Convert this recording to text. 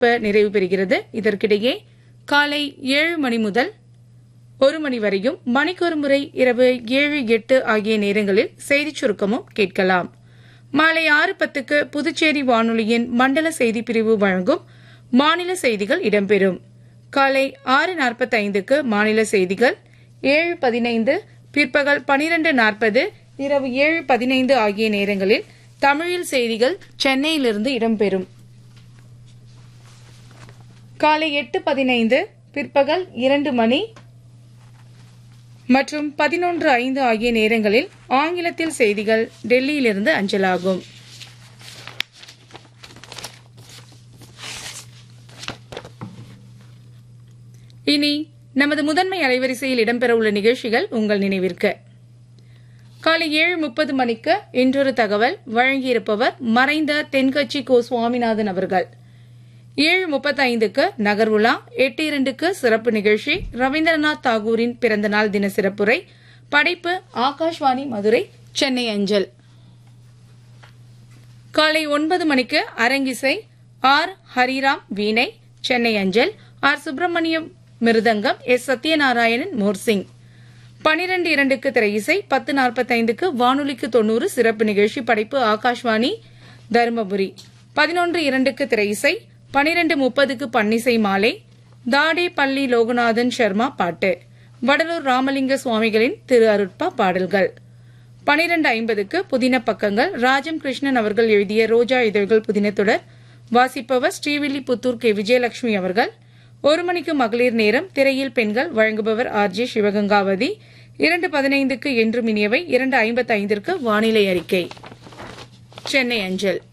நிறைவு பெறுகிறது இதற்கிடையே காலை ஏழு மணி முதல் ஒரு மணி வரையும் மணிக்கொரு முறை இரவு ஏழு எட்டு ஆகிய நேரங்களில் செய்திச் சுருக்கமும் கேட்கலாம் மாலை ஆறு பத்துக்கு புதுச்சேரி வானொலியின் மண்டல செய்திப் பிரிவு வழங்கும் மாநில செய்திகள் இடம்பெறும் காலை ஆறு நாற்பத்தைந்துக்கு மாநில செய்திகள் ஏழு பதினைந்து பிற்பகல் பனிரெண்டு நாற்பது இரவு ஏழு பதினைந்து ஆகிய நேரங்களில் தமிழில் செய்திகள் சென்னையிலிருந்து இடம்பெறும் காலை எட்டு பதினைந்து பிற்பகல் இரண்டு மணி மற்றும் பதினொன்று ஐந்து ஆகிய நேரங்களில் ஆங்கிலத்தில் செய்திகள் டெல்லியிலிருந்து அஞ்சலாகும் இனி நமது முதன்மை அலைவரிசையில் இடம்பெறவுள்ள நிகழ்ச்சிகள் உங்கள் நினைவிற்கு காலை ஏழு முப்பது மணிக்கு இன்றொரு தகவல் வழங்கியிருப்பவர் மறைந்த தென்கட்சி கோ சுவாமிநாதன் அவர்கள் ஏழு முப்பத்தைந்துக்கு நகர்வுலா எட்டு இரண்டுக்கு சிறப்பு நிகழ்ச்சி ரவீந்திரநாத் தாகூரின் பிறந்தநாள் தின சிறப்புரை படைப்பு ஆகாஷ்வாணி மதுரை சென்னை அஞ்சல் காலை ஒன்பது மணிக்கு அரங்கிசை ஆர் ஹரிராம் வீணை சென்னை அஞ்சல் ஆர் சுப்பிரமணியம் மிருதங்கம் எஸ் சத்யநாராயணன் மோர்சிங் பனிரெண்டு இரண்டுக்கு திரையிசை பத்து நாற்பத்தைந்துக்கு வானொலிக்கு தொண்ணூறு சிறப்பு நிகழ்ச்சி படைப்பு ஆகாஷ்வாணி தருமபுரி பதினொன்று இரண்டுக்கு திரையிசை பனிரெண்டு முப்பதுக்கு பன்னிசை மாலை தாடே பள்ளி லோகநாதன் சர்மா பாட்டு வடலூர் ராமலிங்க சுவாமிகளின் திரு அருட்பா பாடல்கள் பனிரெண்டு ஐம்பதுக்கு புதின பக்கங்கள் ராஜம் கிருஷ்ணன் அவர்கள் எழுதிய ரோஜா இதழ்கள் புதினத்துடர் வாசிப்பவர் ஸ்ரீவில்லிபுத்தூர் கே விஜயலட்சுமி அவர்கள் ஒரு மணிக்கு மகளிர் நேரம் திரையில் பெண்கள் வழங்குபவர் ஆர் ஜே சிவகங்காவதி இரண்டு பதினைந்துக்கு என்றும் இனியவை இரண்டு ஐம்பத்தி ஐந்திற்கு வானிலை அறிக்கை சென்னை அஞ்சல்